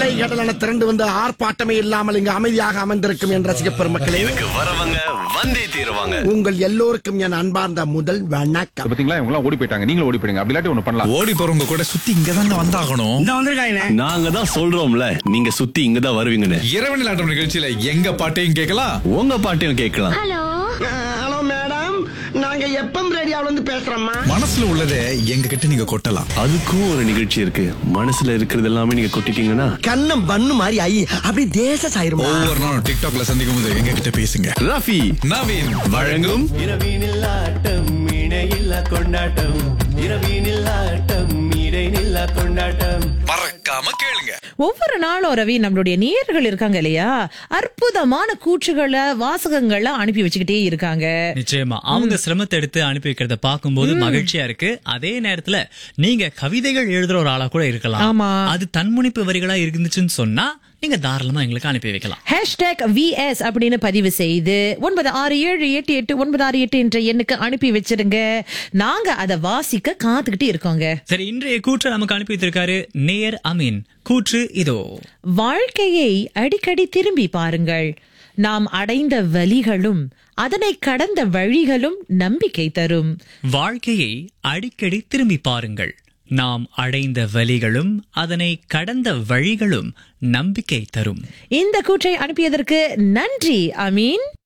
அலை கடலான திரண்டு வந்து ஆர்ப்பாட்டமே இல்லாமல் இங்கு அமைதியாக அமர்ந்திருக்கும் என் ரசிக பெருமக்களே இதுக்கு வரவங்க வந்தே தீருவாங்க உங்கள் எல்லோருக்கும் என் அன்பார்ந்த முதல் வணக்கம் பாத்தீங்களா இவங்க எல்லாம் ஓடி போயிட்டாங்க நீங்களும் ஓடி போயிடுங்க அப்படி இல்லாட்டி ஒண்ணு பண்ணலாம் ஓடி போறவங்க கூட சுத்தி இங்க தாங்க வந்தாகணும் இந்த வந்திருக்காங்க நாங்க தான் சொல்றோம்ல நீங்க சுத்தி இங்க தான் வருவீங்கன்னு இரவு நிலாட்டம் நிகழ்ச்சியில எங்க பாட்டையும் கேட்கலாம் உங்க பாட்டையும் கேட்கலாம் ஹலோ மேடம் நாங்க எப்பம் ரேடியோல இருந்து பேசுறோம்மா மனசுல உள்ளதை எங்க கிட்ட நீங்க கொட்டலாம் அதுக்கும் ஒரு நிகழ்ச்சி இருக்கு மனசுல இருக்கிறது எல்லாமே நீங்க கொட்டிட்டீங்கன்னா கண்ணம் பண்ணு மாதிரி ஐ அப்படி தேச சாயிருமா ஒவ்வொரு நாளும் டிக்டாக்ல சந்திக்கும் போது எங்க கிட்ட பேசுங்க ரஃபி நவீன் வழங்கும் இரவினில் ஆட்டம் இணையில்லா கொண்டாட்டம் இரவினில் ஆட்டம் இடைநில்லா கொண்டாட்டம் மறக்காம கேளுங்க ஒவ்வொரு நாளும் ரவி நம்மளுடைய நேயர்கள் இருக்காங்க இல்லையா அற்புதமான கூற்றுகளை வாசகங்களை அனுப்பி வச்சுக்கிட்டே இருக்காங்க நிச்சயமா அவங்க சிரமத்தை எடுத்து அனுப்பி வைக்கிறத பார்க்கும்போது மகிழ்ச்சியா இருக்கு அதே நேரத்துல நீங்க கவிதைகள் எழுதுற ஒரு ஆளா கூட இருக்கலாம் ஆமா. அது தன்முனைப்பு வரிகளா இருந்துச்சுன்னு சொன்னா நீங்க தாராளமா எங்களுக்கு அனுப்பி வைக்கலாம் ஹேஷ்டேக் விஎஸ் அப்படின்னு பதிவு செய்து ஒன்பது ஆறு ஏழு எட்டு எட்டு ஒன்பது ஆறு எட்டு என்ற எண்ணுக்கு அனுப்பி வச்சிருங்க நாங்க அதை வாசிக்க காத்துக்கிட்டு இருக்கோங்க சரி இன்றைய கூற்று நமக்கு அனுப்பி வைத்திருக்காரு நேயர் அமீன் கூற்று இதோ வாழ்க்கையை அடிக்கடி திரும்பி பாருங்கள் நாம் அடைந்த வலிகளும் அதனை கடந்த வழிகளும் நம்பிக்கை தரும் வாழ்க்கையை அடிக்கடி திரும்பி பாருங்கள் நாம் அடைந்த வழிகளும் அதனை கடந்த வழிகளும் நம்பிக்கை தரும் இந்த கூற்றை அனுப்பியதற்கு நன்றி அமீன்